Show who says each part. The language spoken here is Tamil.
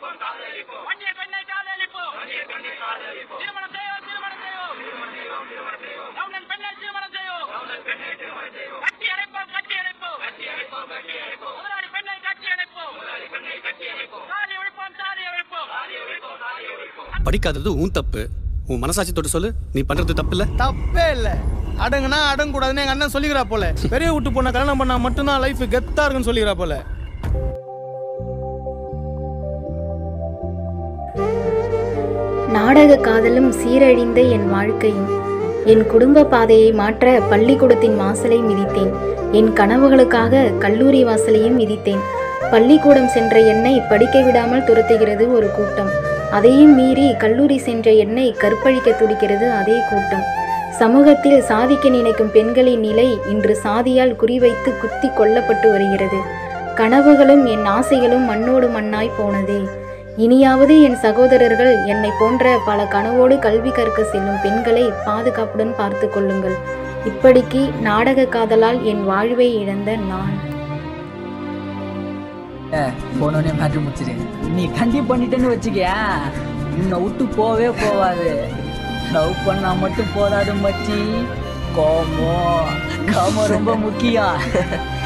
Speaker 1: வண்டிய பெண்ணை காதலிப்போம் திருமணம் செய்வோம் திருமணம் செய்வோம் ரவுணன் பெண்ணை திருமணம் செய்வோம் கட்டி அணைப்போம் கட்டி அணைப்போம் முதலாளி பெண்ணை கட்டி அணைப்போம் சாதி ஒழிப்போம் சாதி ஒழிப்போம்
Speaker 2: படிக்காதது உன் தப்பு உன் மனசாட்சி தொட்டு சொல்லு நீ பண்றது தப்பு இல்ல
Speaker 3: தப்பே இல்ல அடங்குனா அடங்கக்கூடாதுன்னு எங்க அண்ணன் சொல்லிக்கிறா போல பெரிய விட்டு பொண்ணை கல்யாணம் பண்ணா மட்டும்தான் லைஃப் கெத்தா இருக்குன்னு சொல்லிக்கிறா போல
Speaker 4: நாடக காதலும் சீரழிந்த என் வாழ்க்கையும் என் குடும்ப பாதையை மாற்ற பள்ளிக்கூடத்தின் வாசலை மிதித்தேன் என் கனவுகளுக்காக கல்லூரி வாசலையும் மிதித்தேன் பள்ளிக்கூடம் சென்ற என்னை படிக்க விடாமல் துரத்துகிறது ஒரு கூட்டம் அதையும் மீறி கல்லூரி சென்ற என்னை கற்பழிக்க துடிக்கிறது அதே கூட்டம் சமூகத்தில் சாதிக்க நினைக்கும் பெண்களின் நிலை இன்று சாதியால் குறிவைத்து குத்தி கொல்லப்பட்டு வருகிறது கனவுகளும் என் ஆசைகளும் மண்ணோடு மண்ணாய் போனதே இனியாவது என் சகோதரர்கள் என்னை போன்ற பல கனவோடு கல்வி கற்க செல்லும் பெண்களை பாதுகாப்புடன் பார்த்து கொள்ளுங்கள் இப்படிக்கு நாடக காதலால் என் வாழ்வை இழந்த நான்
Speaker 5: போனோடனே மேட்ரு முடிச்சிரு நீ கண்டிப்பா பண்ணிட்டேன்னு வச்சுக்கிய உன்னை விட்டு போவே போவாது லவ் பண்ணா மட்டும் போதாது மச்சி கோமோ காமம் ரொம்ப முக்கியம்